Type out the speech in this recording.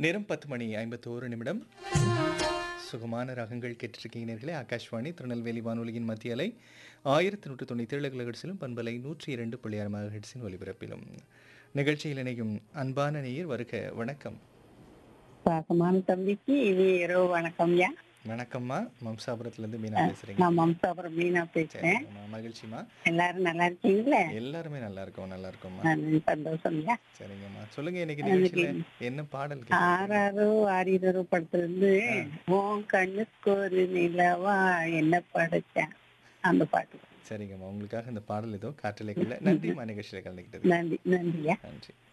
நேரம் பத்து மணி ஐம்பத்தோரு நிமிடம் சுகமான ரகங்கள் கேட்டிருக்கீங்க நேர்களே ஆகாஷ்வாணி திருநெல்வேலி வானொலியின் மத்திய அலை ஆயிரத்தி நூற்று தொண்ணூற்றி ஏழு கிலோஹெட்ஸிலும் பண்பலை நூற்றி இரண்டு புள்ளி ஆறு மெகாஹெட்ஸின் ஒலிபரப்பிலும் நிகழ்ச்சியில் இணையும் அன்பான நேயர் வருக வணக்கம் பாசமான தம்பிக்கு இனி இரவு வணக்கம்யா வணக்கம்மா மம்சாபுரத்துலேருந்து மீனா பேசுகிறீங்க நான் மம்சாபுரம் மீனா பேசுறேன் சரிங்கம்மா மகிழ்ச்சிம்மா எல்லாரும் நல்லா இருக்கீங்களா எல்லாருமே நல்லா இருக்கோம் நல்லா இருக்கோம்மா நான் சந்தோஷம்யா சரிங்கம்மா சொல்லுங்க இன்னைக்கு நிகழ்ச்சியில என்ன பாடல் கேட்க ஆறாரோ ஆறிரோ படத்துல இருந்து உன் கண்ணுக்கு ஒரு நிலவா என்ன படைச்சேன் அந்த பாட்டு சரிங்கம்மா உங்களுக்காக இந்த பாடல் ஏதோ காற்றலைக்குள்ள நன்றிம்மா நிகழ்ச்சியில் கலந்துக்கிட்டது நன்றி நன்றியா நன்றி